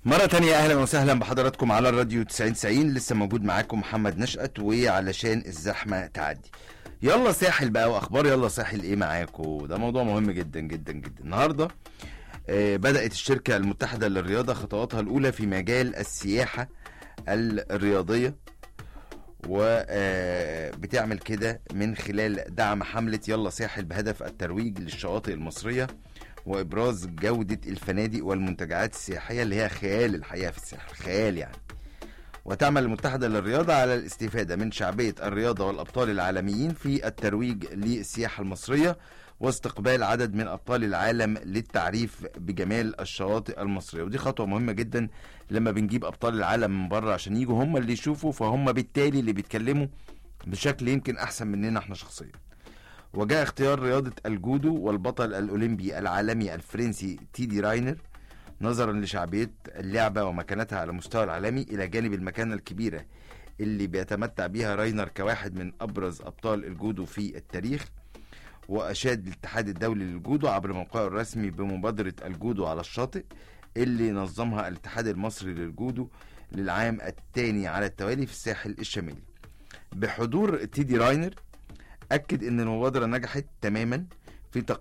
مرة تانية أهلا وسهلا بحضراتكم على الراديو 9090 لسه موجود معاكم محمد نشأت وعلشان الزحمة تعدي يلا ساحل بقى وأخبار يلا ساحل إيه معاكم ده موضوع مهم جدا جدا جدا النهاردة آه، بدأت الشركة المتحدة للرياضة خطواتها الأولى في مجال السياحة الرياضية وبتعمل كده من خلال دعم حملة يلا ساحل بهدف الترويج للشواطئ المصرية وابراز جوده الفنادق والمنتجعات السياحيه اللي هي خيال الحقيقه في الساحل خيال يعني وتعمل المتحده للرياضه على الاستفاده من شعبيه الرياضه والابطال العالميين في الترويج للسياحه المصريه واستقبال عدد من ابطال العالم للتعريف بجمال الشواطئ المصريه ودي خطوه مهمه جدا لما بنجيب ابطال العالم من بره عشان يجوا هم اللي يشوفوا فهم بالتالي اللي بيتكلموا بشكل يمكن احسن مننا احنا شخصيا وجاء اختيار رياضة الجودو والبطل الأولمبي العالمي الفرنسي تيدي راينر نظرا لشعبية اللعبة ومكانتها على المستوى العالمي إلى جانب المكانة الكبيرة اللي بيتمتع بيها راينر كواحد من أبرز أبطال الجودو في التاريخ وأشاد الاتحاد الدولي للجودو عبر موقعه الرسمي بمبادرة الجودو على الشاطئ اللي نظمها الاتحاد المصري للجودو للعام الثاني على التوالي في الساحل الشمالي بحضور تيدي راينر أكد إن المبادرة نجحت تماما في